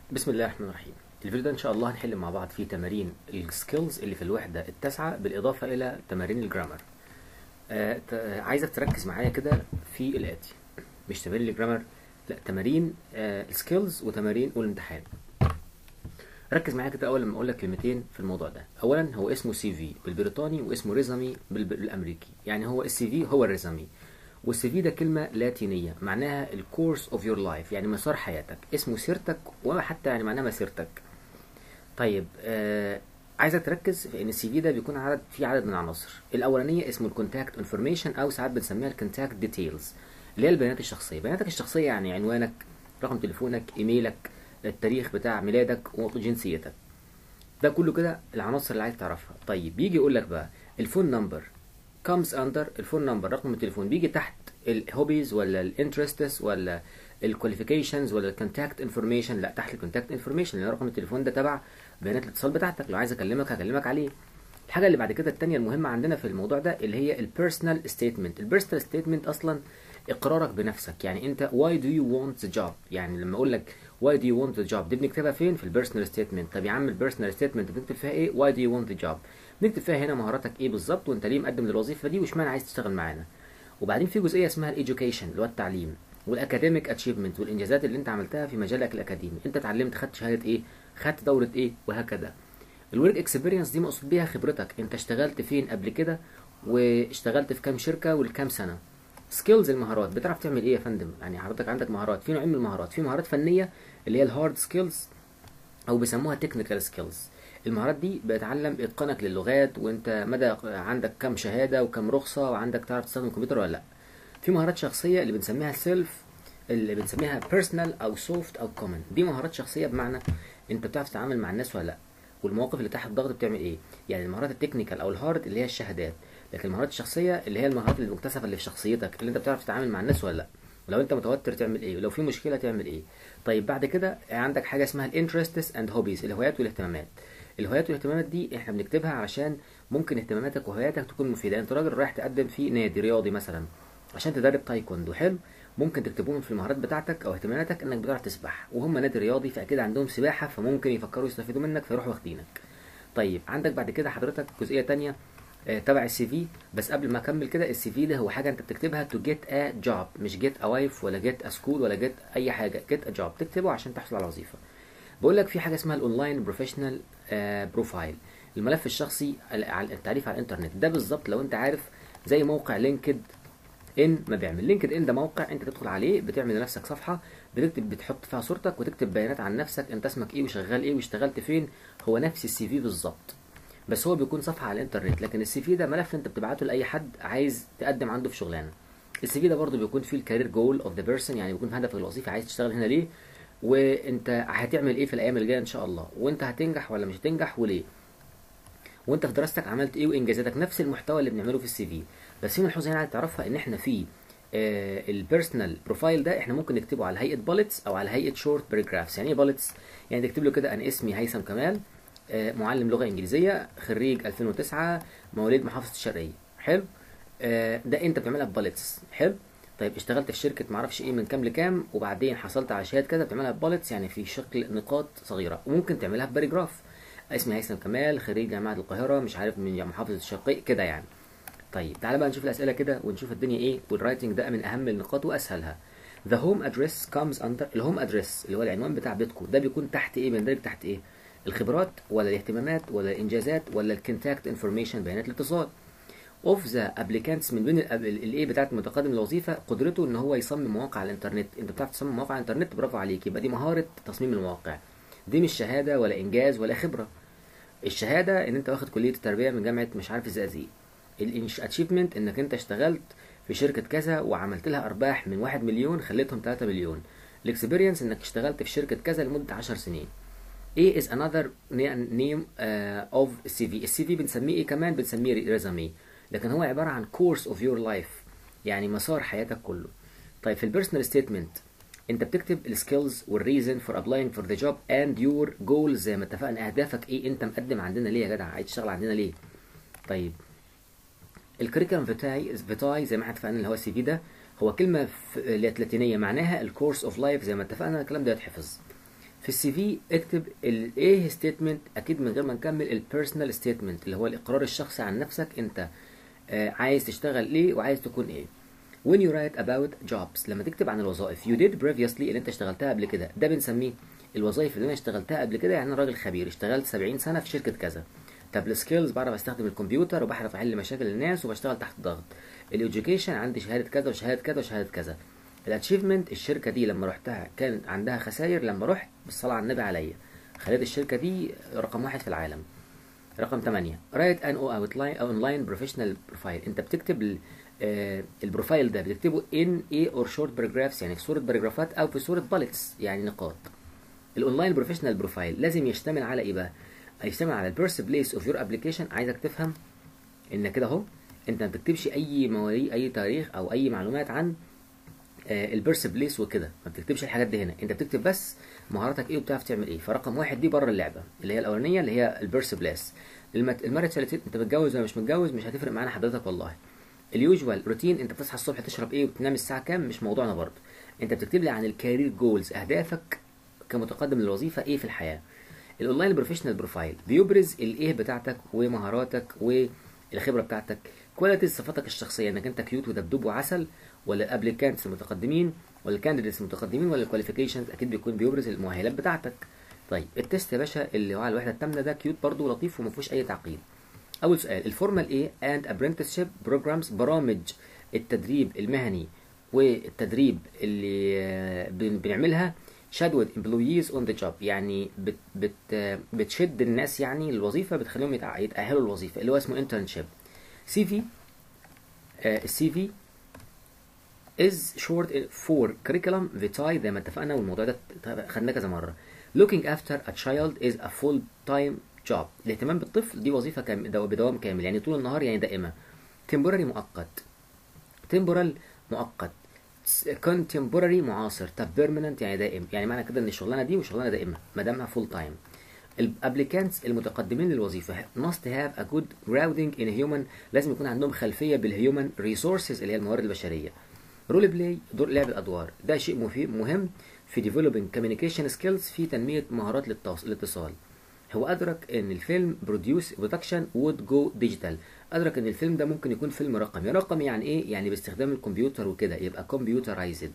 بسم الله الرحمن الرحيم الفيديو ده ان شاء الله هنحل مع بعض فيه تمارين السكيلز اللي في الوحده التاسعه بالاضافه الى تمارين الجرامر آه ت- آه، عايزك تركز معايا كده في الاتي مش تمارين الجرامر لا تمارين آه السكيلز وتمارين والامتحان ركز معايا كده اول لما اقول لك كلمتين في الموضوع ده اولا هو اسمه سي في بالبريطاني واسمه ريزمي بالب- بالامريكي يعني هو السي في هو الريزمي والسي في ده كلمه لاتينيه معناها الكورس اوف يور لايف يعني مسار حياتك اسمه سيرتك وحتى يعني معناها مسيرتك طيب آه عايزك تركز في ان السي في ده بيكون عدد فيه عدد من العناصر الاولانيه اسمه الكونتاكت انفورميشن او ساعات بنسميها الكونتاكت ديتيلز اللي هي البيانات الشخصيه بياناتك الشخصيه يعني عنوانك رقم تليفونك ايميلك التاريخ بتاع ميلادك وجنسيتك ده كله كده العناصر اللي عايز تعرفها طيب بيجي يقول لك بقى الفون نمبر comes under الفون نمبر رقم التليفون بيجي تحت الهوبيز ولا الانترستس ولا الكواليفيكيشنز ولا الكونتاكت انفورميشن لا تحت الكونتاكت انفورميشن لان رقم التليفون ده تبع بيانات الاتصال بتاعتك لو عايز اكلمك هكلمك عليه الحاجه اللي بعد كده التانية المهمه عندنا في الموضوع ده اللي هي البيرسونال ستيتمنت البيرسونال ستيتمنت اصلا اقرارك بنفسك يعني انت why do you want the job يعني لما اقول لك why do you want the job دي بنكتبها فين في البيرسونال ستيتمنت طب يا عم البيرسونال ستيتمنت بنكتب فيها ايه why do you want the job بنكتب فيها هنا مهاراتك ايه بالظبط وانت ليه مقدم للوظيفه دي واشمعنى عايز تشتغل معانا وبعدين في جزئيه اسمها الايديوكيشن اللي هو التعليم والاكاديميك اتشيفمنت والانجازات اللي انت عملتها في مجالك الاكاديمي انت اتعلمت خدت شهاده ايه خدت دوره ايه وهكذا الورك اكسبيرينس دي مقصود بيها خبرتك انت اشتغلت فين قبل كده واشتغلت في كام شركه ولكام سنه سكيلز المهارات بتعرف تعمل ايه يا فندم يعني حضرتك عندك مهارات في نوعين من المهارات في مهارات فنيه اللي هي الهارد سكيلز او بيسموها تكنيكال سكيلز المهارات دي بتعلم اتقانك للغات وانت مدى عندك كام شهاده وكام رخصه وعندك تعرف تستخدم الكمبيوتر ولا لا في مهارات شخصيه اللي بنسميها سيلف اللي بنسميها بيرسونال او سوفت او كومن دي مهارات شخصيه بمعنى انت بتعرف تتعامل مع الناس ولا لا والمواقف اللي تحت الضغط بتعمل ايه يعني المهارات التكنيكال او الهارد اللي هي الشهادات لكن المهارات الشخصيه اللي هي المهارات اللي مكتسبه اللي في شخصيتك اللي انت بتعرف تتعامل مع الناس ولا لا ولو انت متوتر تعمل ايه ولو في مشكله تعمل ايه طيب بعد كده عندك حاجه اسمها الانترستس اند هوبيز الهوايات والاهتمامات الهوايات والاهتمامات دي احنا بنكتبها علشان ممكن اهتماماتك وهواياتك تكون مفيده انت راجل رايح تقدم في نادي رياضي مثلا عشان تدرب تايكوندو حلو ممكن تكتبوهم في المهارات بتاعتك او اهتماماتك انك بتعرف تسبح وهم نادي رياضي فاكيد عندهم سباحه فممكن يفكروا يستفيدوا منك فيروحوا واخدينك طيب عندك بعد كده حضرتك جزئيه تانية آه، تبع السي في بس قبل ما اكمل كده السي في ده هو حاجه انت بتكتبها تو جيت ا جوب مش جيت ا وايف ولا جيت ا سكول ولا جيت اي حاجه جيت ا جوب تكتبه عشان تحصل على وظيفه بقول لك في حاجه اسمها الاونلاين بروفيشنال بروفايل الملف الشخصي ال- على التعريف على الانترنت ده بالظبط لو انت عارف زي موقع لينكد ان ما بيعمل لينكد ان ده موقع انت تدخل عليه بتعمل لنفسك صفحه بتكتب بتحط فيها صورتك وتكتب بيانات عن نفسك انت اسمك ايه وشغال ايه واشتغلت فين هو نفس السي في بالظبط بس هو بيكون صفحه على الانترنت لكن السي في ده ملف انت بتبعته لاي حد عايز تقدم عنده في شغلانه السي في ده برضه بيكون فيه الكارير جول اوف ذا بيرسون يعني بيكون في هدفك الوظيفي عايز تشتغل هنا ليه وانت هتعمل ايه في الايام اللي جايه ان شاء الله وانت هتنجح ولا مش هتنجح وليه وانت في دراستك عملت ايه وانجازاتك نفس المحتوى اللي بنعمله في السي في بس في ملحوظه هنا عايز تعرفها ان احنا في البيرسونال بروفايل ده احنا ممكن نكتبه على هيئه بولتس او على هيئه شورت باراجرافز يعني ايه بولتس يعني تكتب له كده انا اسمي هيثم كمال آه، معلم لغه انجليزيه خريج 2009 مواليد محافظه الشرقيه حلو آه، ده انت بتعملها ببولتس حلو طيب اشتغلت في شركه معرفش ايه من كام لكام وبعدين حصلت على شهاده كذا بتعملها ببولتس يعني في شكل نقاط صغيره وممكن تعملها بباراجراف اسمي هيثم كمال خريج جامعه القاهره مش عارف من محافظه الشرقيه كده يعني طيب تعالى بقى نشوف الاسئله كده ونشوف الدنيا ايه والرايتنج ده من اهم النقاط واسهلها The home address comes under الهوم ادريس اللي هو العنوان بتاع بيتكم ده بيكون تحت ايه بيندرج تحت ايه الخبرات ولا الاهتمامات ولا الانجازات ولا الكونتاكت انفورميشن بيانات الاتصال اوف ذا ابليكانتس من بين الايه بتاعت المتقدم للوظيفه قدرته ان هو يصمم مواقع على الانترنت انت بتعرف تصمم مواقع على الانترنت برافو عليك يبقى دي مهاره تصميم المواقع دي مش شهاده ولا انجاز ولا خبره الشهاده ان انت واخد كليه التربيه من جامعه مش عارف الزقازيق الاتشيفمنت انك انت اشتغلت في شركه كذا وعملت لها ارباح من 1 مليون خليتهم 3 مليون الاكسبيرينس انك اشتغلت في شركه كذا لمده 10 سنين ايه is another name uh, of CV السي في بنسميه ايه كمان بنسميه ريزومي لكن هو عباره عن course of your life يعني مسار حياتك كله طيب في البيرسونال ستيتمنت انت بتكتب السكيلز والريزن فور ابلاينج فور ذا جوب اند يور جولز زي ما اتفقنا اهدافك ايه انت مقدم عندنا ليه يا جدع عايز تشتغل عندنا ليه طيب الكريكولم فيتاي فيتاي زي ما احنا اتفقنا اللي هو السي في ده هو كلمه ف- لاتينيه معناها الكورس اوف لايف زي ما اتفقنا الكلام ده يتحفظ في السي في اكتب الايه ستيتمنت اكيد من غير ما نكمل البيرسونال ستيتمنت اللي هو الاقرار الشخصي عن نفسك انت آه عايز تشتغل ايه وعايز تكون ايه when you write about jobs لما تكتب عن الوظائف you did previously اللي انت اشتغلتها قبل كده ده بنسميه الوظائف اللي انا اشتغلتها قبل كده يعني انا راجل خبير اشتغلت 70 سنه في شركه كذا طب السكيلز بعرف استخدم الكمبيوتر وبعرف احل مشاكل الناس وبشتغل تحت ضغط الاديوكيشن عندي شهاده كذا وشهاده كذا وشهاده كذا الاتشيفمنت الشركه دي لما رحتها كان عندها خسائر لما رحت بالصلاه على النبي عليا خليت الشركه دي رقم واحد في العالم رقم 8 رايت ان او اوتلاين اونلاين بروفيشنال بروفايل انت بتكتب ال- آه، البروفايل ده بتكتبه ان اي اور شورت باراجرافز يعني في صوره باراجرافات او في صوره باليتس يعني نقاط الاونلاين بروفيشنال بروفايل لازم يشتمل على ايه بقى هيشتمل على البيرث بليس اوف يور ابلكيشن عايزك تفهم ان كده اهو انت ما بتكتبش اي مواليد اي تاريخ او اي معلومات عن البيرث بليس وكده ما بتكتبش الحاجات دي هنا انت بتكتب بس مهاراتك ايه وبتعرف تعمل ايه فرقم واحد دي بره اللعبه اللي هي الاولانيه اللي هي البيرث بليس المره الثالثه انت متجوز ولا مش متجوز مش هتفرق معانا حضرتك والله اليوجوال روتين انت بتصحى الصبح تشرب ايه وتنام الساعه كام مش موضوعنا برضه انت بتكتب لي عن الكارير جولز اهدافك كمتقدم للوظيفه ايه في الحياه الاونلاين بروفيشنال بروفايل بيبرز الايه بتاعتك ومهاراتك والخبره بتاعتك كواليتيز صفاتك الشخصيه انك انت كيوت ودبدوب وعسل ولا الابليكانتس المتقدمين ولا الكانديديتس المتقدمين ولا الكواليفيكيشنز اكيد بيكون بيبرز المؤهلات بتاعتك طيب التست يا باشا اللي هو على الوحده الثامنه ده كيوت برضه ولطيف وما فيهوش اي تعقيد اول سؤال الفورمال ايه اند ابرنتسشيب بروجرامز برامج التدريب المهني والتدريب اللي آه، بن- بنعملها شادود امبلويز اون ذا جوب يعني بت بت آه، بتشد الناس يعني للوظيفه بتخليهم يتع- يتاهلوا للوظيفه اللي هو اسمه انترنشيب سي في السي في is short for curriculum vitae زي ما اتفقنا والموضوع ده خدناه كذا مره looking after a child is a full time job الاهتمام بالطفل دي وظيفه كام دو- بدوام كامل يعني طول النهار يعني دائمه temporary مؤقت temporal مؤقت contemporary معاصر طب permanent يعني دائم يعني معنى كده ان الشغلانه دي وشغلانه دائمه ما دامها فول تايم الابليكانتس المتقدمين للوظيفه must have a good grounding in human لازم يكون عندهم خلفيه بالهيومن ريسورسز اللي هي الموارد البشريه رول بلاي دور لعب الادوار ده شيء مفيد مهم في developing communication skills في تنميه مهارات التواصل- الاتصال هو ادرك ان الفيلم بروديوس برودكشن وود جو ديجيتال ادرك ان الفيلم ده ممكن يكون فيلم رقمي رقمي يعني ايه يعني باستخدام الكمبيوتر وكده يبقى كمبيوترايزد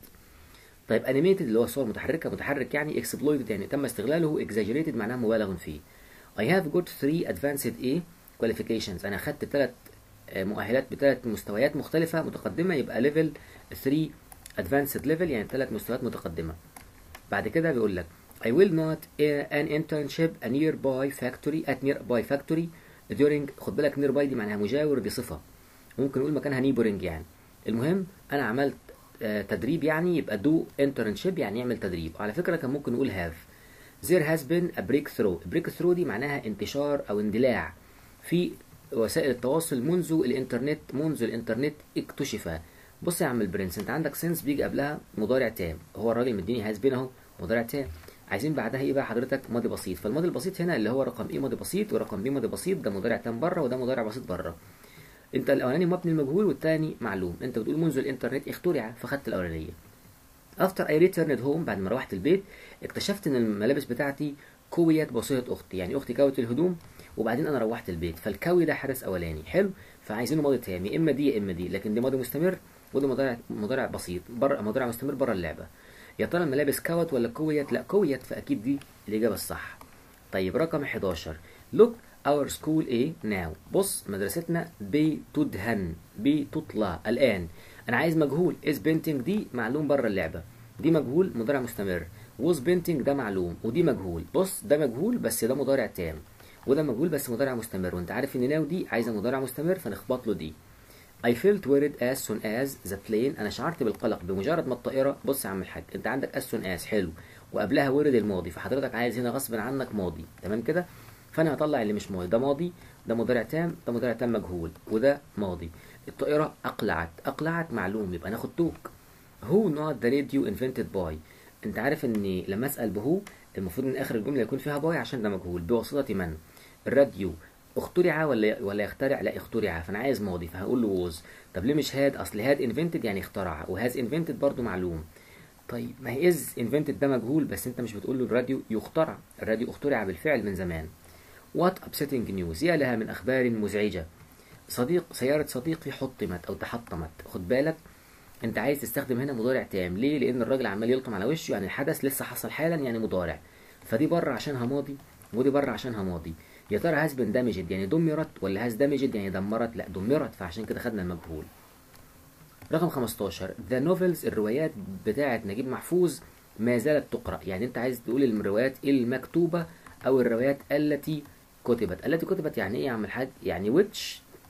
طيب انيميتد اللي هو صور متحركه متحرك يعني اكسبلويتد يعني تم استغلاله اكزاجريتد معناها مبالغ فيه I have got three advanced A qualifications انا خدت ثلاث مؤهلات بثلاث مستويات مختلفه متقدمه يبقى ليفل 3 advanced level يعني ثلاث مستويات متقدمه بعد كده بيقول لك I will not uh, an internship a nearby factory at nearby factory during خد بالك nearby دي معناها مجاور دي صفة ممكن نقول مكانها neighboring يعني المهم أنا عملت آه، تدريب يعني يبقى do internship يعني يعمل تدريب على فكرة كان ممكن نقول have there has been a breakthrough breakthrough دي معناها انتشار أو اندلاع في وسائل التواصل منذ الانترنت منذ الانترنت اكتشف بص يا عم البرنس انت عندك سنس بيجي قبلها مضارع تام هو الراجل مديني هاز بين اهو مضارع تام عايزين بعدها ايه بقى حضرتك ماضي بسيط فالماضي البسيط هنا اللي هو رقم ايه ماضي بسيط ورقم بي ماضي بسيط ده مضارع تام بره وده مضارع بسيط بره انت الاولاني مبني المجهول والتاني معلوم انت بتقول منذ الانترنت اخترع فخدت الاولانيه افتر اي ريتيرند هوم بعد ما روحت البيت اكتشفت ان الملابس بتاعتي كويت بوصيه اختي يعني اختي كوت الهدوم وبعدين انا روحت البيت فالكوي ده حدث اولاني حلو فعايزينه ماضي تام يا اما دي يا اما دي لكن دي ماضي مستمر وده مضارع مضارع بسيط بره مضارع مستمر بره اللعبه يا ترى الملابس كوت ولا كويت لا كويت فاكيد دي الاجابه الصح طيب رقم 11 look our school ايه now بص مدرستنا بتدهن بتطلع الان انا عايز مجهول is painting دي معلوم بره اللعبه دي مجهول مضارع مستمر was painting ده معلوم ودي مجهول بص ده مجهول بس ده مضارع تام وده مجهول بس مضارع مستمر وانت عارف ان ناو دي عايزه مضارع مستمر فنخبط له دي I felt worried as soon as the plane أنا شعرت بالقلق بمجرد ما الطائرة بص يا عم الحاج أنت عندك as soon as حلو وقبلها ورد الماضي فحضرتك عايز هنا غصب عنك ماضي تمام كده فأنا هطلع اللي مش ماضي ده ماضي ده مضارع تام ده مضارع تام مجهول وده ماضي الطائرة أقلعت أقلعت معلوم يبقى ناخد توك who not the radio invented by أنت عارف إن لما أسأل بهو المفروض إن آخر الجملة يكون فيها باي عشان ده مجهول بواسطة من الراديو اخترع ولا ولا يخترع لا اخترع فانا عايز ماضي فهقول له ووز طب ليه مش هاد اصل هاد انفنتد يعني اخترع وهاز انفنتد برضو معلوم طيب ما هي از انفنتد ده مجهول بس انت مش بتقول له الراديو يخترع الراديو اخترع بالفعل من زمان وات upsetting نيوز يا لها من اخبار مزعجه صديق سياره صديقي حطمت او تحطمت خد بالك انت عايز تستخدم هنا مضارع تام ليه لان الراجل عمال يلطم على وشه يعني الحدث لسه حصل حالا يعني مضارع فدي بره عشانها ماضي ودي بره عشانها ماضي يا ترى هاز بن دامجد يعني دمرت ولا هاز دامجد يعني دمرت لا دمرت فعشان كده خدنا المجهول رقم 15 ذا نوفلز الروايات بتاعه نجيب محفوظ ما زالت تقرا يعني انت عايز تقول الروايات المكتوبه او الروايات التي كتبت التي كتبت يعني ايه يا عم الحاج يعني which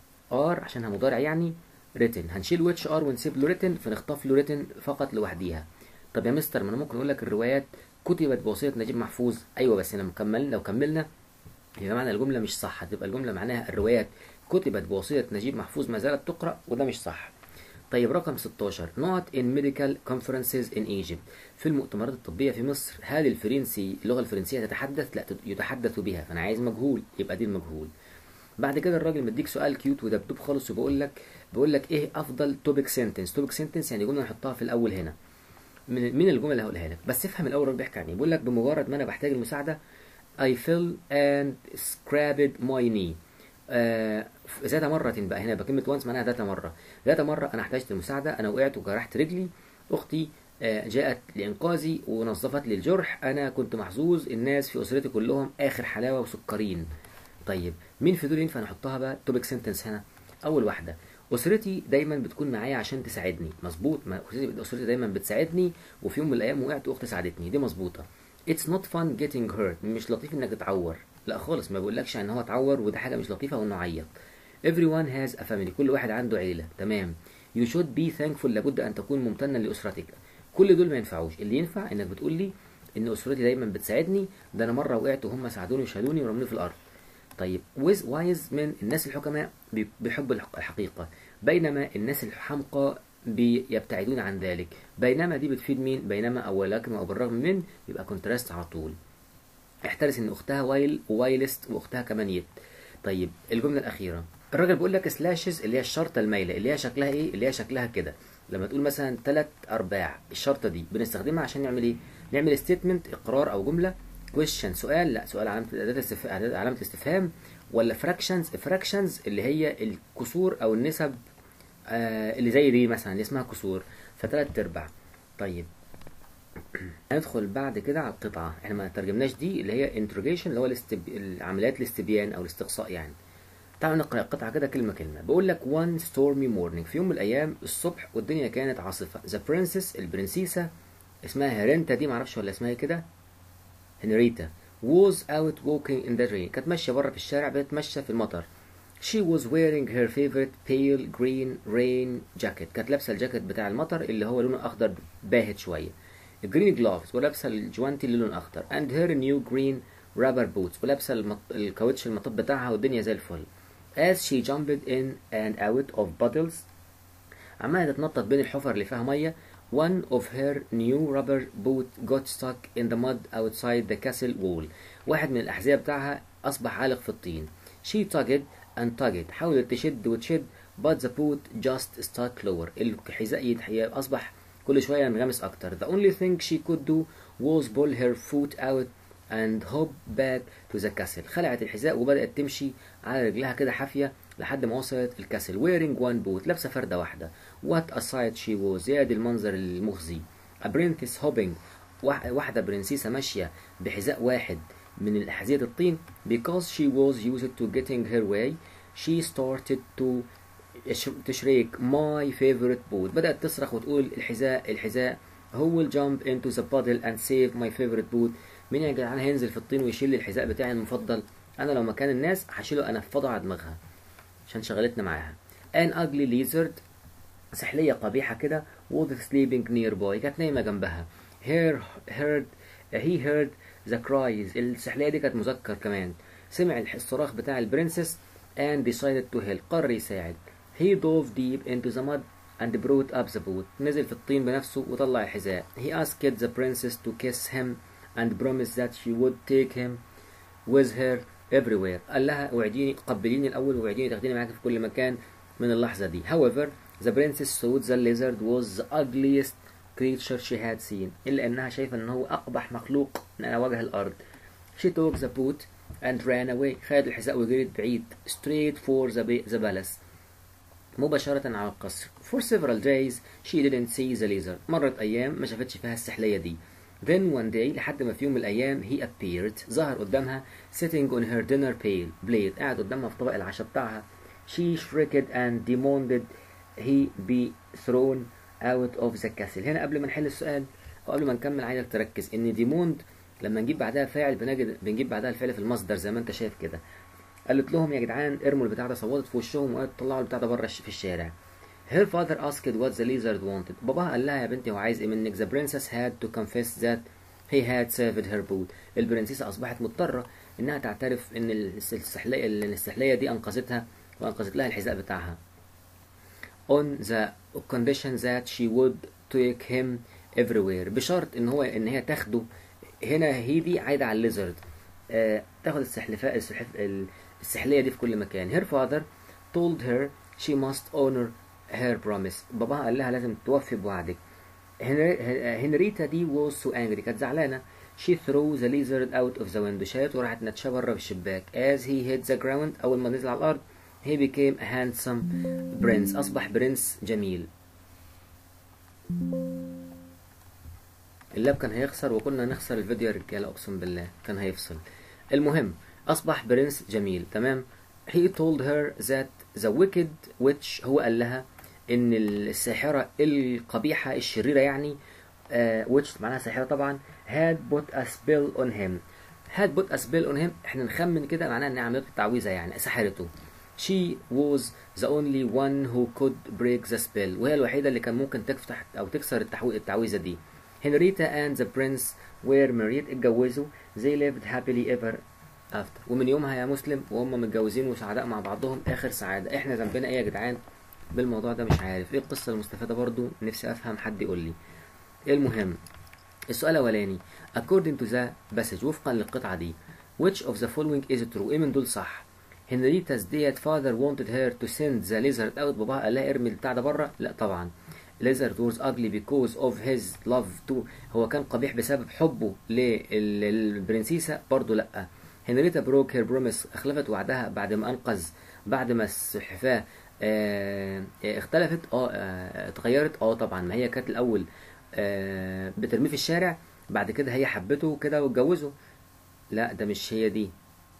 ار عشانها مضارع يعني written هنشيل which ار ونسيب له written فنخطف له written فقط لوحديها طب يا مستر ما انا ممكن اقول لك الروايات كتبت بوصيه نجيب محفوظ ايوه بس لما كمل لو كملنا يبقى معنى الجمله مش صح هتبقى الجمله معناها الروايات كتبت بوصيه نجيب محفوظ ما زالت تقرا وده مش صح طيب رقم 16 not in medical conferences in Egypt في المؤتمرات الطبية في مصر هل الفرنسي اللغة الفرنسية تتحدث لا يتحدث بها فأنا عايز مجهول يبقى دي المجهول بعد كده الراجل مديك سؤال كيوت ودبدوب خالص وبقول لك بقول لك ايه افضل توبيك سنتنس توبيك سنتنس يعني جمله نحطها في الاول هنا من من الجمل اللي هقولها لك بس افهم الاول الراجل بيحكي عن ايه بيقول لك بمجرد ما انا بحتاج المساعده I fell and scraped my knee آه ذات مرة بقى هنا بكلمة وانس معناها ذات مرة ذات مرة أنا احتجت المساعدة أنا وقعت وجرحت رجلي أختي آه جاءت لإنقاذي ونظفت لي الجرح أنا كنت محظوظ الناس في أسرتي كلهم آخر حلاوة وسكرين طيب مين في دول ينفع نحطها بقى توبيك سنتنس هنا أول واحدة أسرتي دايما بتكون معايا عشان تساعدني مظبوط ما أسرتي دايما بتساعدني وفي يوم من الأيام وقعت وأختي ساعدتني دي مظبوطة It's not fun getting hurt مش لطيف إنك تتعور لا خالص ما بقولكش ان هو اتعور وده حاجه مش لطيفه وانه عيط everyone has a family كل واحد عنده عيله تمام you should be thankful لابد ان تكون ممتنا لاسرتك كل دول ما ينفعوش اللي ينفع انك بتقول لي ان اسرتي دايما بتساعدني ده انا مره وقعت وهم ساعدوني وشالوني ورموني في الارض طيب with wise men الناس الحكماء بيحبوا الحقيقه بينما الناس الحمقى بيبتعدون عن ذلك بينما دي بتفيد مين بينما او ولكن او بالرغم من يبقى كونتراست على طول احترس ان اختها وايل ووايلست واختها كمان يت طيب الجمله الاخيره الراجل بيقول لك سلاشز اللي هي الشرطه المايله اللي هي شكلها ايه اللي هي شكلها كده لما تقول مثلا ثلاث ارباع الشرطه دي بنستخدمها عشان نعمل ايه نعمل ستيتمنت اقرار او جمله كويشن سؤال لا سؤال علامه اداه علامه استفهام ولا فراكشنز فراكشنز اللي هي الكسور او النسب آه اللي زي دي مثلا اللي اسمها كسور فثلاث ارباع طيب هندخل بعد كده على القطعة احنا ما ترجمناش دي اللي هي interrogation اللي هو الاستب... عمليات الاستبيان او الاستقصاء يعني تعالوا نقرأ القطعة كده كلمة كلمة بقول لك one stormy morning في يوم من الأيام الصبح والدنيا كانت عاصفة the princess البرنسيسة اسمها هيرنتا دي معرفش ولا اسمها كده هنريتا was out walking in the rain كانت ماشية بره في الشارع بتتمشى في المطر she was wearing her favorite pale green rain jacket كانت لابسة الجاكيت بتاع المطر اللي هو لونه أخضر باهت شوية جرين جلافز ولابسه الجوانتي اللي لون اخضر and her new green rubber boots ولابسه المط... الكاوتش المطب بتاعها والدنيا زي الفل as she jumped in and out of bottles عمالة تتنطط بين الحفر اللي فيها مية one of her new rubber boot got stuck in the mud outside the castle wall واحد من الأحذية بتاعها أصبح عالق في الطين she tugged and tugged حاولت تشد وتشد but the boot just stuck lower الحذاء أصبح كل شوية ينغمس أكتر. The only thing she could do was pull her foot out and hop back to the castle. خلعت الحذاء وبدأت تمشي على رجلها كده حافية لحد ما وصلت الكاسل. Wearing one boot. لابسة فردة واحدة. What a sight she was. يا دي المنظر المخزي. A princess hopping. واحدة برنسيسة ماشية بحذاء واحد من الأحذية الطين because she was used to getting her way she started to تشريك my favorite boot بدأت تصرخ وتقول الحذاء الحذاء هو will jump into the puddle and save my favorite boot مين يا جدعان هينزل في الطين ويشيل لي الحذاء بتاعي المفضل انا لو مكان الناس هشيله انفضه على دماغها عشان شغلتنا معاها an ugly lizard سحلية قبيحة كده was sleeping nearby كانت نايمة جنبها her heard he heard the cries السحلية دي كانت مذكر كمان سمع الصراخ بتاع البرنسس and decided to help قرر يساعد He dove deep into the mud and brought up the boot. نزل في الطين بنفسه وطلع الحذاء. He asked the princess to kiss him and promised that she would take him with her everywhere. قال لها اوعديني قبليني الأول ووعديني تاخديني معاك في كل مكان من اللحظة دي. However, the princess thought the lizard was the ugliest creature she had seen إلا إنها شايفة إن هو أقبح مخلوق على وجه الأرض she took the boot and ran away خدت الحذاء وجريت بعيد straight for the, ba- the palace مباشرة على القصر for several days she didn't see the lizard مرت أيام ما شافتش فيها السحلية دي then one day لحد ما في يوم من الأيام he appeared ظهر قدامها sitting on her dinner pail plate قاعد قدامها في طبق العشاء بتاعها she shrieked and demanded he be thrown out of the castle هنا قبل ما نحل السؤال أو قبل ما نكمل عايزك تركز إن ديموند لما نجيب بعدها فاعل بنجد بنجيب بعدها الفعل في المصدر زي ما أنت شايف كده قالت لهم يا جدعان ارموا البتاع ده صوتت في وشهم وقالت طلعوا البتاع ده بره الش- في الشارع Her father asked what the lizard wanted. باباها قال لها يا بنتي هو عايز ايه منك؟ The princess had to confess that he had saved her boot. البرنسيسة أصبحت مضطرة إنها تعترف إن الس- السحلية السحلية دي أنقذتها وأنقذت لها الحذاء بتاعها. On the condition that she would take him everywhere. بشرط إن هو إن هي تاخده هنا هي دي عايدة على الليزرد. آه تاخد السحلفاء السحف ال- السحلية دي في كل مكان. Her father told her she must honor her promise. باباها قال لها لازم توفي بوعدك. هنري- هنريتا دي was so angry كانت زعلانة. She threw the lizard out of the window شالت وراحت نتشا بره بالشباك. As he hit the ground أول ما نزل على الأرض he became a handsome prince أصبح برنس جميل. اللاب كان هيخسر وكنا نخسر الفيديو يا رجاله اقسم بالله كان هيفصل المهم اصبح برنس جميل تمام he told her that the wicked witch هو قال لها ان الساحره القبيحه الشريره يعني آه witch معناها ساحره طبعا had put a spell on him had put a spell on him احنا نخمن كده معناها انها عملت تعويذه يعني سحرته she was the only one who could break the spell وهي الوحيده اللي كان ممكن تفتح او تكسر التحوي- التعويذه دي هنريتا and the prince were married اتجوزوا they lived happily ever after ومن يومها يا مسلم وهم متجوزين وسعداء مع بعضهم اخر سعاده احنا ذنبنا ايه يا جدعان بالموضوع ده مش عارف ايه القصه المستفاده برضو نفسي افهم حد يقول لي المهم السؤال الاولاني according to the passage وفقا للقطعه دي which of the following is true ايه من دول صح هنريتا's dead father wanted her to send the lizard out باباها قال لها ارمي البتاع ده بره لا طبعا lizard was ugly because of his love to هو كان قبيح بسبب حبه للبرنسيسة برضه لا هنريتا بروك هير بروميس اخلفت وعدها بعد ما انقذ بعد ما السلحفاة آه آه، اختلفت اه آه، اتغيرت اه طبعا ما هي كانت الاول آه بترميه في الشارع بعد كده هي حبته كده واتجوزوا لا ده مش هي دي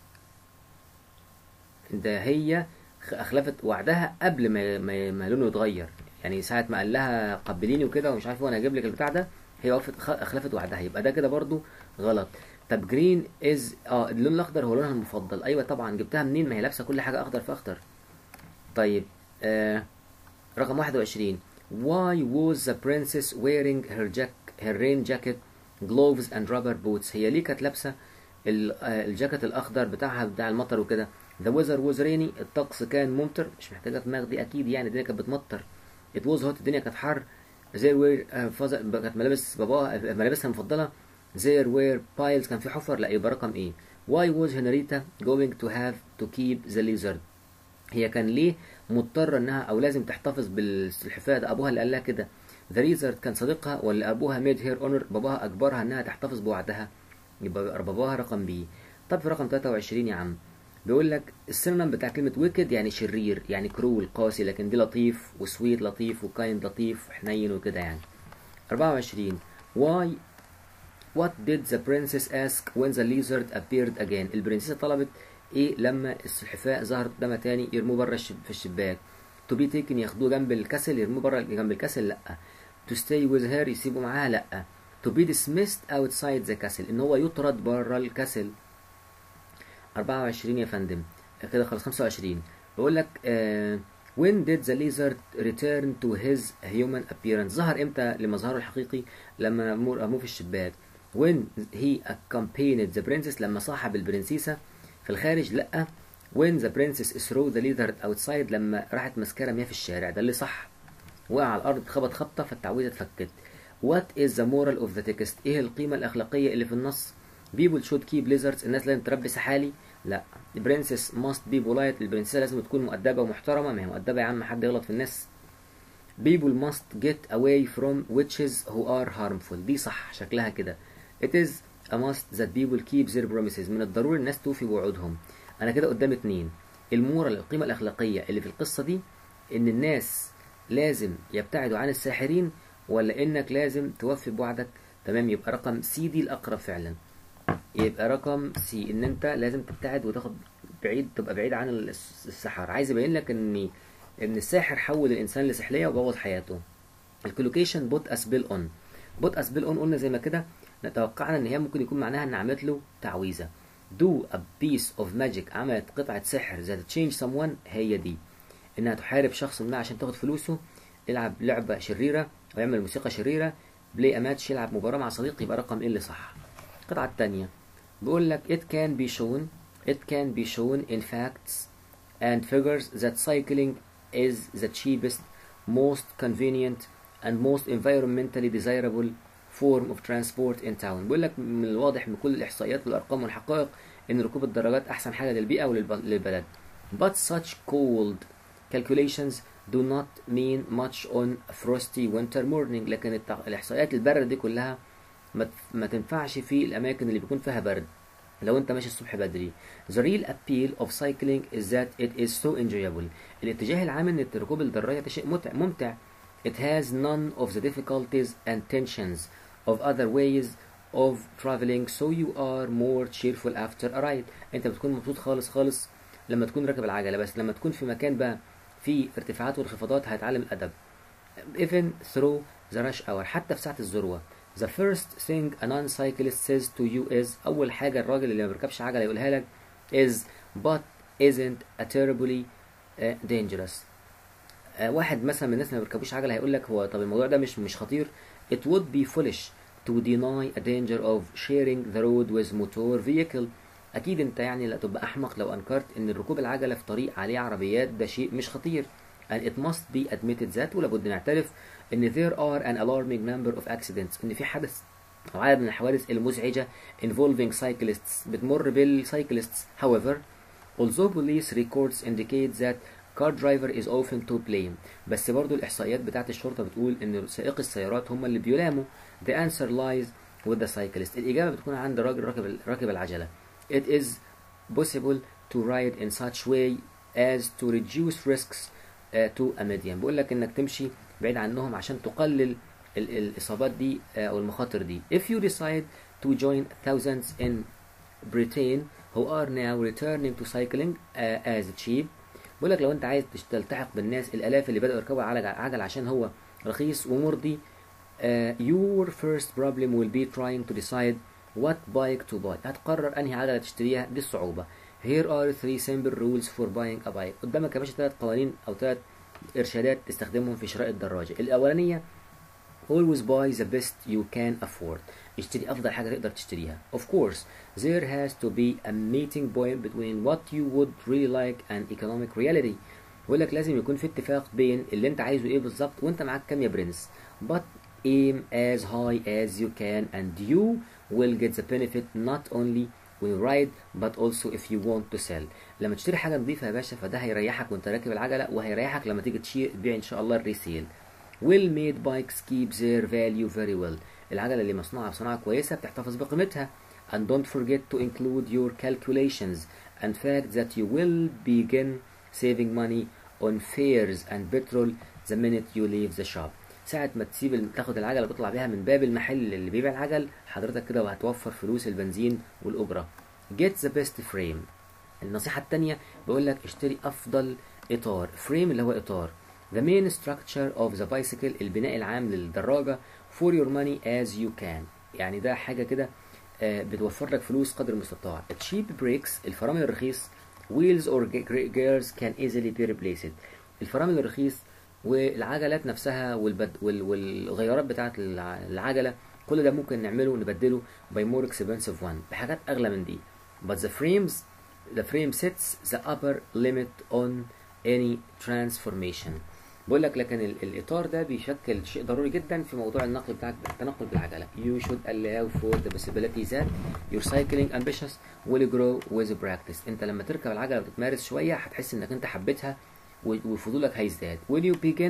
ده هي خ- اخلفت وعدها قبل ما ما, ما لونه يتغير يعني ساعة ما قال لها قبليني وكده ومش عارف إيه وانا هجيب لك البتاع ده هي وقفت خ- اخلفت وعدها يبقى ده كده برضو غلط طب جرين از اه اللون الاخضر هو لونها المفضل ايوه طبعا جبتها منين ما هي لابسه كل حاجه اخضر في اخضر طيب آه رقم 21 Why was the princess wearing her jack her rain jacket gloves and rubber boots هي ليه كانت لابسه ال- آه، الجاكيت الاخضر بتاعها بتاع المطر وكده The weather was rainy الطقس كان ممطر مش محتاجه دماغ دي اكيد يعني الدنيا كانت بتمطر It was hot الدنيا كانت حر There were uh, father- كانت ملابس باباها ملابسها المفضله There were piles كان في حفر لا يبقى رقم ايه Why was Henrietta going to have to keep the lizard هي كان ليه مضطرة انها او لازم تحتفظ بالسلحفاة ده ابوها اللي قال لها كده ذا ريزرد كان صديقها ولا ابوها ميد هير اونر باباها اجبرها انها تحتفظ بوعدها يبقى باباها رقم بي طب في رقم 23 يا عم بيقول لك السينونيم بتاع كلمة ويكد يعني شرير يعني كرول قاسي لكن دي لطيف وسويت لطيف وكايند لطيف وحنين وكده يعني 24 why What did the princess ask when the lizard appeared again؟ البرنسيسة طلبت ايه لما السلحفاة ظهرت قدامها تاني يرموه بره الشب... في الشباك to be taken ياخدوه جنب الكسل يرموه بره جنب الكسل لا to stay with her يسيبوا معاها لا to be dismissed outside the castle ان هو يطرد بره الكسل 24 يا فندم كده خلاص 25 بيقول لك آه when did the lizard return to his human appearance ظهر امتى لمظهره الحقيقي لما رموه في الشباك when he accompanied the princess لما صاحب البرنسيسة في الخارج لا when the princess threw the lizard outside لما راحت ماسكه رميها في الشارع ده اللي صح وقع على الارض خبط خبطه فالتعويذه اتفكت what is the moral of the text ايه القيمه الاخلاقيه اللي في النص people should keep lizards الناس لازم تربي سحالي لا the princess must be polite البرنسيسه لازم تكون مؤدبه ومحترمه ما هي مؤدبه يا عم حد يغلط في الناس people must get away from witches who are harmful دي صح شكلها كده it is a must that people keep their promises من الضروري الناس توفي بوعودهم انا كده قدام اتنين المورال القيمة الأخلاقية اللي في القصة دي إن الناس لازم يبتعدوا عن الساحرين ولا إنك لازم توفي بوعدك تمام يبقى رقم سي دي الأقرب فعلا يبقى رقم سي إن أنت لازم تبتعد وتاخد بعيد تبقى بعيد عن الس- السحر عايز يبين لك إن إن الساحر حول الإنسان لسحلية وبوظ حياته الكولوكيشن بوت أسبيل أون بوت أسبيل أون قلنا زي ما كده توقعنا إن هي ممكن يكون معناها إن عملت له تعويذة do a piece of magic عملت قطعة سحر that change someone هي دي انها تحارب شخص ما عشان تاخد فلوسه يلعب لعبة شريرة او يعمل موسيقى شريرة بلاي a match يلعب مباراة مع صديق يبقى رقم اللي صح القطعة التانية بيقول لك it can be shown it can be shown in facts and figures that cycling is the cheapest most convenient and most environmentally desirable form of transport in town بيقول لك من الواضح من كل الإحصائيات والأرقام والحقائق إن ركوب الدراجات أحسن حاجة للبيئة وللبلد but such cold calculations do not mean much on a frosty winter morning لكن التع- الإحصائيات البرد دي كلها ما تف- ما تنفعش في الأماكن اللي بيكون فيها برد لو انت ماشي الصبح بدري the real appeal of cycling is that it is so enjoyable الاتجاه العام ان ركوب الدراجة ده شيء متع ممتع it has none of the difficulties and tensions of other ways of traveling so you are more cheerful after a ride انت بتكون مبسوط خالص خالص لما تكون راكب العجلة بس لما تكون في مكان بقى فيه ارتفاعات وانخفاضات هتعلم الأدب even through the rush hour حتى في ساعة الذروة the first thing a non-cyclist says to you is أول حاجة الراجل اللي ما بيركبش عجلة يقولها لك is but isn't a terribly uh, dangerous آه، واحد مثلا من الناس اللي ما بيركبوش عجلة هيقول لك هو طب الموضوع ده مش مش خطير it would be foolish to deny a danger of sharing the road with motor vehicle اكيد انت يعني لا تبقى احمق لو انكرت ان ركوب العجلة في طريق عليه عربيات ده شيء مش خطير and it must be admitted that ولابد نعترف ان there are an alarming number of accidents ان في حدث او عدد من الحوادث المزعجة involving cyclists بتمر بالcyclists however although police records indicate that car driver is often to blame بس برضو الإحصائيات بتاعت الشرطة بتقول إن سائق السيارات هم اللي بيلاموا the answer lies with the cyclist الإجابة بتكون عند الراجل راكب راكب العجلة it is possible to ride in such way as to reduce risks uh, to a medium بيقول لك إنك تمشي بعيد عنهم عشان تقلل ال- الإصابات دي uh, أو المخاطر دي if you decide to join thousands in Britain who are now returning to cycling uh, as cheap بقول لك لو انت عايز تش- تلتحق بالناس الالاف اللي بدأوا يركبوا على عجل عشان هو رخيص ومرضي uh, your first problem will be trying to decide what bike to buy هتقرر انهي عجلة تشتريها دي الصعوبة here are three simple rules for buying a bike قدامك يا باشا ثلاث قوانين او ثلاث ارشادات تستخدمهم في شراء الدراجة الاولانية always buy the best you can afford اشتري افضل حاجة تقدر تشتريها of course there has to be a meeting point between what you would really like and economic reality بيقول لك لازم يكون في اتفاق بين اللي انت عايزه ايه بالظبط وانت معاك كام يا برنس but aim as high as you can and you will get the benefit not only when you ride but also if you want to sell لما تشتري حاجة نظيفة يا باشا فده هيريحك وانت راكب العجلة وهيريحك لما تيجي تشي- تبيع ان شاء الله الريسيل well made bikes keep their value very well العجلة اللي مصنوعة بصناعة كويسة بتحتفظ بقيمتها and don't forget to include your calculations and fact that you will begin saving money on fares and petrol the minute you leave the shop ساعة ما تسيب ال- تاخد العجلة وتطلع بيها من باب المحل اللي بيبيع العجل حضرتك كده وهتوفر فلوس البنزين والأجرة get the best frame النصيحة التانية بيقول لك اشتري أفضل إطار فريم اللي هو إطار The main structure of the bicycle البناء العام للدراجة for your money as you can يعني ده حاجة كده آه، بتوفر لك فلوس قدر المستطاع cheap brakes الفرامل الرخيص wheels or ge- gears can easily be replaced الفرامل الرخيص والعجلات نفسها والبد وال- والغيارات بتاعت الع- العجلة كل ده ممكن نعمله ونبدله by more expensive one بحاجات أغلى من دي but the frames the frame sets the upper limit on any transformation بقول لك لكن ال- الاطار ده بيشكل شيء ضروري جدا في موضوع النقل بتاعك التنقل بالعجله you should allow for the possibility that your cycling ambitious will grow with practice انت لما تركب العجله وتتمارس شويه هتحس انك انت حبيتها و- وفضولك هيزداد when you begin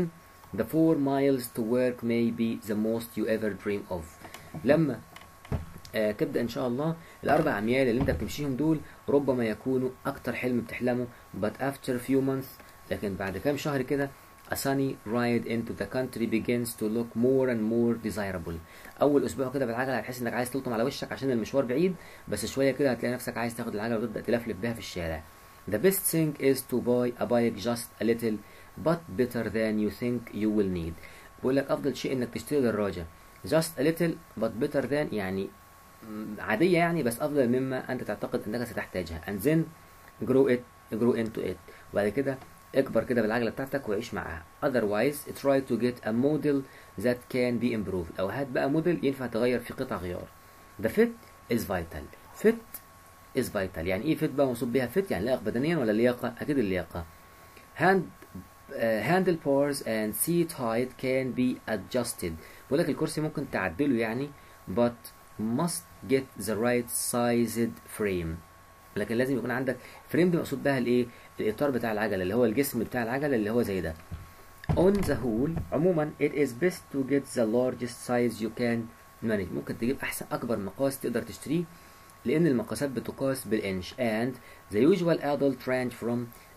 the four miles to work may be the most you ever dream of لما آه تبدا ان شاء الله الاربع اميال اللي انت بتمشيهم دول ربما يكونوا اكتر حلم بتحلمه but after few months لكن بعد كام شهر كده a sunny ride into the country begins to look more and more desirable اول اسبوع كده بالعجله هتحس انك عايز تلطم على وشك عشان المشوار بعيد بس شويه كده هتلاقي نفسك عايز تاخد العجله وتبدا تلفلف بيها في الشارع the best thing is to buy a bike just a little but better than you think you will need بقول لك افضل شيء انك تشتري دراجه just a little but better than يعني عادية يعني بس أفضل مما أنت تعتقد أنك ستحتاجها and then grow it grow into it وبعد كده اكبر كده بالعجلة بتاعتك وعيش معاها otherwise try to get a model that can be improved أو هات بقى موديل ينفع تغير في قطع غيار the fit is vital fit is vital يعني ايه fit بقى مقصود بيها fit يعني لياقة بدنيا ولا لياقة أكيد اللياقة hand uh, handle bars and seat height can be adjusted بقول لك الكرسي ممكن تعدله يعني but must get the right sized frame لكن لازم يكون عندك فريم دي مقصود بها الايه الاطار بتاع العجله اللي هو الجسم بتاع العجله اللي هو زي ده on the whole عموما it is best to get the largest size you can manage ممكن تجيب احسن اكبر مقاس تقدر تشتريه لان المقاسات بتقاس بالانش and the usual adult range from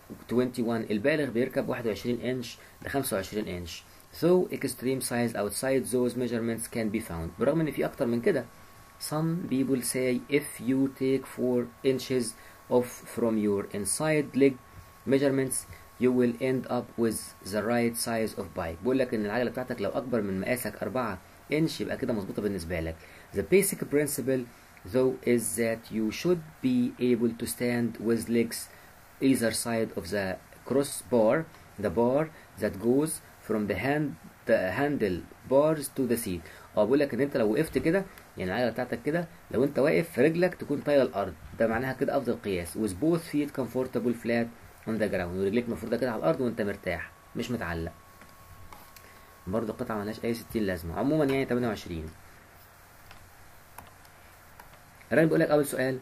21 البالغ بيركب 21 انش ل 25 انش so extreme size outside those measurements can be found برغم ان في اكتر من كده Some people say if you take 4 inches off from your inside leg measurements you will end up with the right size of bike بقول لك ان العجله بتاعتك لو اكبر من مقاسك 4 انش يبقى كده مظبوطه بالنسبه لك the basic principle though is that you should be able to stand with legs either side of the crossbar the bar that goes from the hand the handle bars to the seat اه بقول لك ان انت لو وقفت كده يعني العجله بتاعتك كده لو انت واقف رجلك تكون طايله الارض ده معناها كده افضل قياس with both feet comfortable flat on the ground ورجليك مفروضه كده على الارض وانت مرتاح مش متعلق برضه قطعه ملهاش اي 60 لازمه عموما يعني 28 الراجل بيقول لك اول سؤال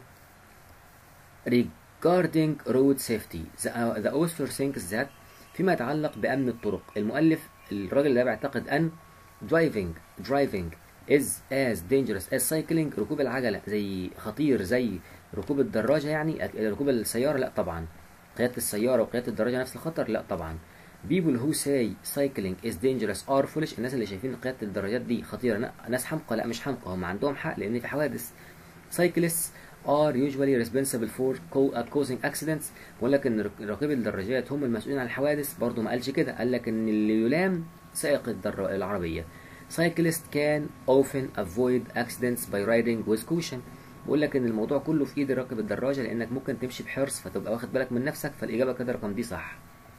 regarding road safety the, uh, the author thinks that فيما يتعلق بامن الطرق المؤلف الراجل ده بيعتقد ان driving driving is as dangerous as cycling ركوب العجلة زي خطير زي ركوب الدراجة يعني ركوب السيارة لا طبعا قيادة السيارة وقيادة الدراجة نفس الخطر لا طبعا people who say cycling is dangerous are foolish الناس اللي شايفين قيادة الدراجات دي خطيرة ناس حمقى لا مش حمقى هم عندهم حق لأن في حوادث cyclists are usually responsible for causing accidents بقول لك ان راكبي الدراجات هم المسؤولين عن الحوادث برضه ما قالش كده قال لك ان اللي يلام سائق الدر... العربية cyclists can often avoid accidents by riding with caution بقول لك ان الموضوع كله في ايد راكب الدراجة لانك ممكن تمشي بحرص فتبقى واخد بالك من نفسك فالاجابة كده رقم دي صح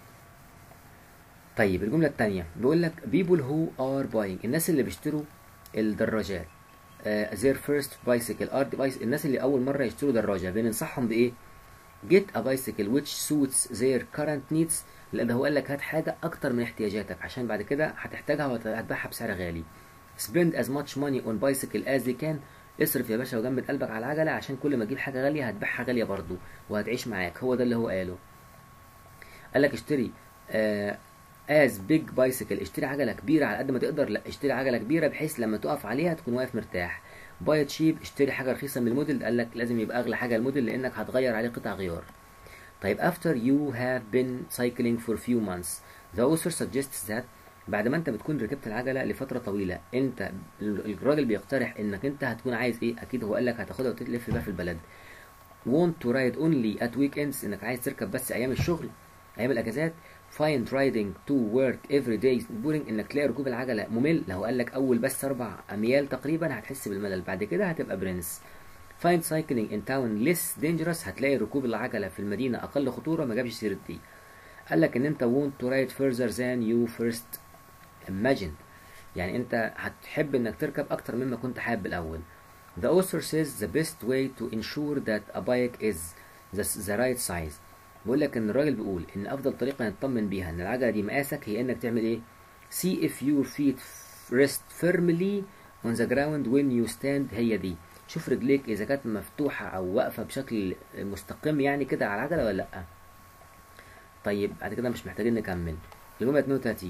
طيب الجملة الثانية بيقول لك people who are buying الناس اللي بيشتروا الدراجات uh, their first bicycle are device الناس اللي اول مرة يشتروا دراجة بننصحهم بايه get a bicycle which suits their current needs لان هو قال لك هات حاجه اكتر من احتياجاتك عشان بعد كده هتحتاجها وهتبيعها بسعر غالي spend as much money on bicycle as you can اصرف يا باشا وجنب قلبك على العجله عشان كل ما تجيب حاجه غاليه هتبيعها غاليه برضه وهتعيش معاك هو ده اللي هو قاله قال لك اشتري آه as big bicycle اشتري عجله كبيره على قد ما تقدر لا اشتري عجله كبيره بحيث لما تقف عليها تكون واقف مرتاح باي تشيب اشتري حاجه رخيصه من الموديل قال لك لازم يبقى اغلى حاجه الموديل لانك هتغير عليه قطع غيار طيب after you have been cycling for few months the author suggests that بعد ما انت بتكون ركبت العجله لفتره طويله انت الراجل بيقترح انك انت هتكون عايز ايه اكيد هو قال لك هتاخدها وتلف بيها في البلد want to ride only at weekends انك عايز تركب بس ايام الشغل ايام الاجازات find riding to work every day boring انك تلاقي ركوب العجله ممل لو قال لك اول بس اربع اميال تقريبا هتحس بالملل بعد كده هتبقى برنس find cycling in town less dangerous هتلاقي ركوب العجله في المدينه اقل خطوره ما جابش سيره دي قال لك ان انت want to ride further than you first imagined يعني انت هتحب انك تركب اكتر مما كنت حابب الاول the author says the best way to ensure that a bike is the, the right size بيقول لك ان الراجل بيقول ان افضل طريقه نطمن بيها ان العجله دي مقاسك هي انك تعمل ايه see if your feet rest firmly on the ground when you stand هي دي شوف رجليك اذا كانت مفتوحه او واقفه بشكل مستقيم يعني كده على العجله ولا لا طيب بعد كده مش محتاجين نكمل الجمله 32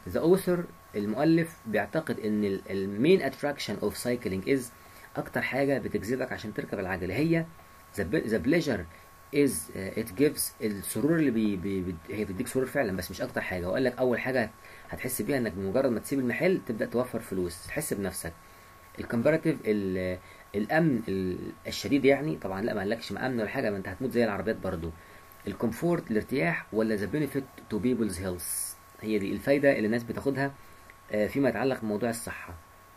the author المؤلف بيعتقد ان المين اتراكشن اوف سايكلينج از اكتر حاجه بتجذبك عشان تركب العجله هي ذا بليجر از ات جيفز السرور اللي بي بي بي هي بتديك سرور فعلا بس مش اكتر حاجه وقال لك اول حاجه هتحس بيها انك بمجرد ما تسيب المحل تبدا توفر فلوس تحس بنفسك الكومباراتيف الامن ال- الشديد يعني طبعا لا ما قالكش ما امن ولا حاجه ما انت هتموت زي العربيات برضو الكومفورت الارتياح ولا ذا بينيفيت تو بيبلز هيلث هي دي الفايده اللي الناس بتاخدها آه، فيما يتعلق بموضوع الصحه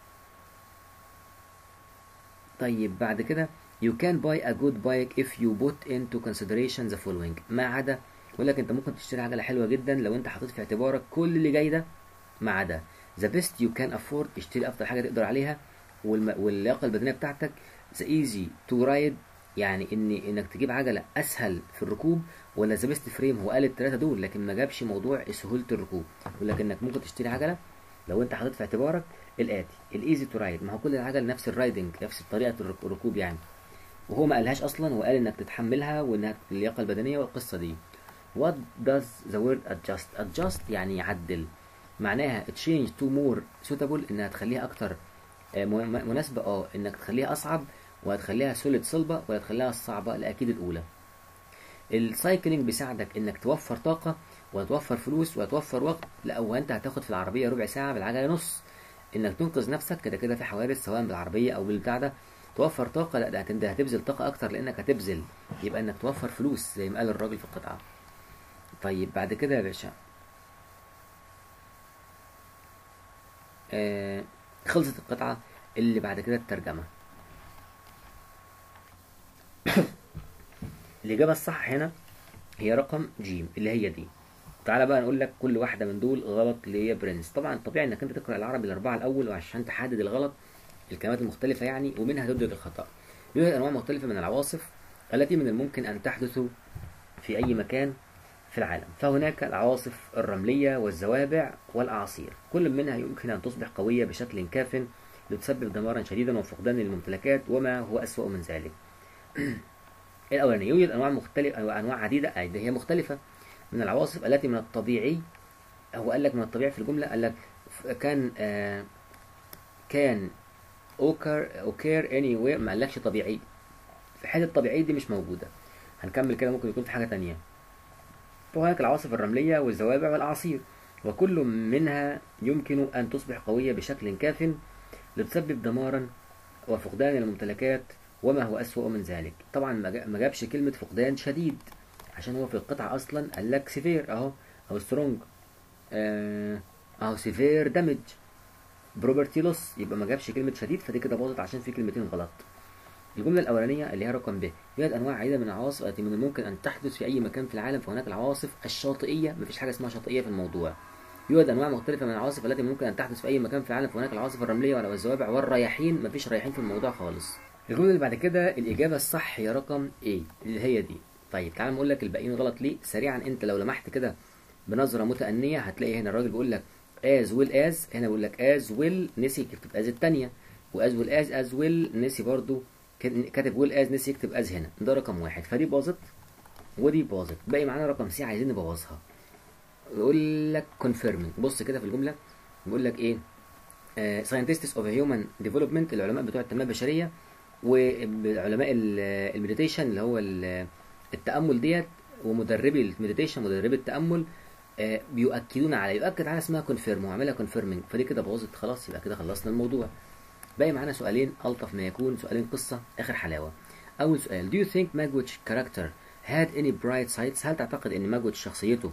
طيب بعد كده you can buy a good bike if you put into consideration the following ما عدا يقول لك انت ممكن تشتري عجله حلوه جدا لو انت حطيت في اعتبارك كل اللي جاي ده ما عدا the best you can afford اشتري افضل حاجه تقدر عليها والم... واللياقه البدنيه بتاعتك the easy to ride يعني ان انك تجيب عجله اسهل في الركوب ولا ذا بيست فريم هو قال الثلاثه دول لكن ما جابش موضوع سهوله الركوب يقول لك انك ممكن تشتري عجله لو انت حاطط في اعتبارك الاتي الايزي تو رايد ما هو كل العجل نفس الرايدنج نفس طريقه الرك- الركوب يعني وهو ما قالهاش اصلا وقال انك تتحملها وانها اللياقه البدنيه والقصه دي what does the word adjust adjust يعني يعدل معناها change to more suitable انها تخليها اكتر آه، م- مناسبه اه انك تخليها اصعب وهتخليها سوليد صلبه ولا تخليها الصعبه لا اكيد الاولى السايكلينج بيساعدك انك توفر طاقه وتوفر فلوس وتوفر وقت لا وانت هتاخد في العربيه ربع ساعه بالعجله نص انك تنقذ نفسك كده كده في حوادث سواء بالعربيه او بالبتاع ده توفر طاقه لا ده هت- ده هتبذل طاقه اكتر لانك هتبذل يبقى انك توفر فلوس زي ما قال الراجل في القطعه طيب بعد كده يا باشا آه خلصت القطعه اللي بعد كده الترجمه الإجابة الصح هنا هي رقم جيم اللي هي دي تعالى بقى نقول لك كل واحدة من دول غلط ليه يا برنس طبعا طبيعي انك انت تقرأ العربي الأربعة الأول وعشان تحدد الغلط الكلمات المختلفة يعني ومنها تدرك الخطأ يوجد أنواع مختلفة من العواصف التي من الممكن أن تحدث في أي مكان في العالم فهناك العواصف الرملية والزوابع والأعاصير كل منها يمكن أن تصبح قوية بشكل كاف لتسبب دمارا شديدا وفقدان للممتلكات وما هو أسوأ من ذلك الأولانية يوجد أنواع مختلفة أو أنواع عديدة أي ده هي مختلفة من العواصف التي من الطبيعي هو قال لك من الطبيعي في الجملة قال لك ف- كان آه كان اوكر اوكير اني واي ما قالكش طبيعي في حالة الطبيعي دي مش موجودة هنكمل كده ممكن يكون في حاجة تانية وهناك العواصف الرملية والزوابع والأعاصير وكل منها يمكن أن تصبح قوية بشكل كاف لتسبب دمارا وفقدان الممتلكات وما هو أسوأ من ذلك طبعا ما جا- ما جابش كلمة فقدان شديد عشان هو في القطعة أصلا قال لك سيفير أهو أو سترونج آه، أهو سيفير دامج بروبرتي لوس يبقى ما جابش كلمة شديد فدي كده باظت عشان في كلمتين غلط الجملة الأولانية اللي هي رقم ب يوجد أنواع عديدة من العواصف التي من الممكن أن تحدث في أي مكان في العالم فهناك العواصف الشاطئية مفيش حاجة اسمها شاطئية في الموضوع يوجد أنواع مختلفة من العواصف التي ممكن أن تحدث في أي مكان في العالم فهناك العواصف الرملية والزوابع والرياحين مفيش رياحين في الموضوع خالص الجملة اللي بعد كده الإجابة الصح هي رقم A اللي هي دي طيب تعال نقول لك الباقيين غلط ليه سريعا أنت لو لمحت كده بنظرة متأنية هتلاقي هنا الراجل بيقول لك as well as هنا بيقول لك as well نسي يكتب as التانية و as well as as well نسي برضو كان- كاتب well as نسي يكتب as هنا ده رقم واحد فدي باظت ودي باظت باقي معانا رقم سي عايزين نبوظها يقول لك confirming بص كده في الجملة بيقول لك ايه آه scientists of human development العلماء بتوع التنمية البشرية وعلماء المديتيشن اللي هو ال- التأمل ديت ومدربي المديتيشن مدربي التأمل آه، بيؤكدون على يؤكد على اسمها كونفيرم وعملها كونفيرمنج فدي كده باظت خلاص يبقى كده خلصنا الموضوع باقي معانا سؤالين ألطف ما يكون سؤالين قصة آخر حلاوة أول سؤال Do you think Magwitch character had any bright sides هل تعتقد أن ماجويتش شخصيته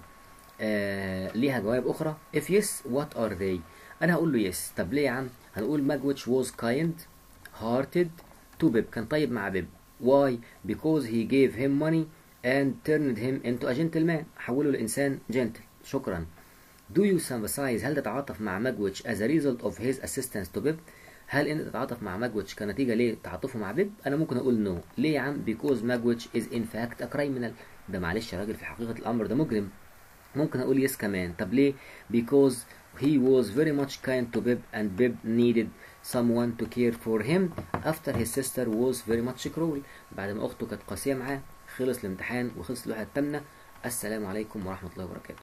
آه ليها جوانب أخرى If yes what are they أنا هقول له yes طب ليه يا عم هنقول ماجويتش was kind hearted to بيب كان طيب مع بيب why because he gave him money and turned him into a gentleman حوله لإنسان gentle شكرا Do you sympathize هل تتعاطف مع ماجويتش as a result of his assistance to بيب هل انت تتعاطف مع ماجويتش كنتيجة ليه تعاطفه مع بيب انا ممكن اقول نو no. ليه يا عم because ماجويتش is in fact a criminal ده معلش يا راجل في حقيقة الامر ده مجرم ممكن اقول يس كمان طب ليه because he was very much kind to Bib and Bib needed someone to care for him after his sister was very much cruel بعد ما اخته كانت قاسية معاه خلص الامتحان وخلص اللوحة التامنة السلام عليكم ورحمة الله وبركاته